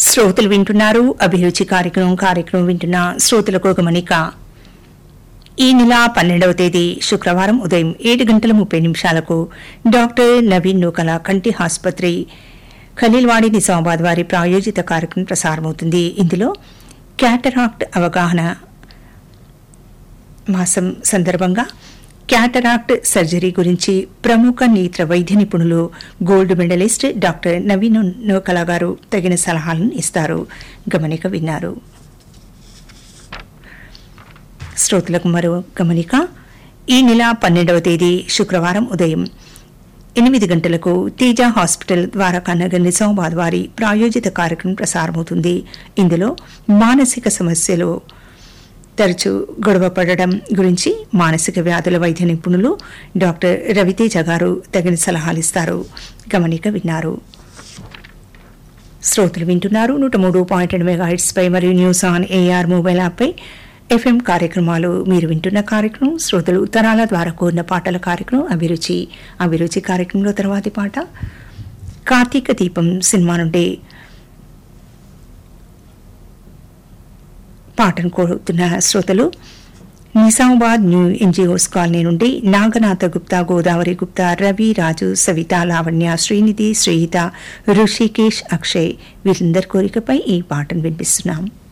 శ్రోతలు వింటున్నారు అభిరుచి కార్యక్రమం కార్యక్రమం వింటున్న శ్రోతలకు ఒక మనిక ఈ నెల పన్నెండవ తేదీ శుక్రవారం ఉదయం ఏడు గంటల ముప్పై నిమిషాలకు డాక్టర్ నవీన్ నూకల కంటి ఆసుపత్రి ఖలీల్వాడి నిజామాబాద్ వారి ప్రాయోజిత కార్యక్రమం ప్రసారమవుతుంది ఇందులో క్యాటరాక్ట్ అవగాహన మాసం సందర్భంగా క్యాటరాక్ట్ సర్జరీ గురించి ప్రముఖ నేత్ర వైద్య నిపుణులు gold medalist doctor Naveen Nookala garu తగిన సలహాలను ఇస్తారు గమనిక విన్నారు శ్రోతలకు మరో గమనిక ఈ నెల పన్నెండవ తేదీ శుక్రవారం ఉదయం ఎనిమిది గంటలకు తేజ హాస్పిటల్ ద్వారకానగర్ నిజామాబాద్ వారి ప్రాయోజిత కార్యక్రమం ప్రసారమవుతుంది ఇందులో మానసిక సమస్యలు తరచూ గొడవ పడడం గురించి మానసిక వ్యాధుల వైద్య నిపుణులు డాక్టర్ రవితేజ గారు తగిన సలహాలిస్తారు గమనిక విన్నారు శ్రోతలు వింటున్నారు నూట మూడు పాయింట్ రెండు మెగా పై మరియు న్యూస్ ఆన్ ఏఆర్ మొబైల్ యాప్పై ఎఫ్ఎం కార్యక్రమాలు మీరు వింటున్న కార్యక్రమం శ్రోతలు ఉత్తరాల ద్వారా కోరిన పాటల కార్యక్రమం అభిరుచి అభిరుచి కార్యక్రమంలో తర్వాతి పాట కార్తీక దీపం సినిమా నుండి పాటను కోరుతున్న శ్రోతలు నిజామాబాద్ న్యూ ఎన్జిఓస్ కాలనీ నుండి నాగనాథ గుప్తా గోదావరి గుప్తా రవి రాజు సవిత లావణ్య శ్రీనిధి శ్రీహిత ఋషికేష్ అక్షయ్ వీరందరి కోరికపై ఈ పాటను వినిపిస్తున్నాం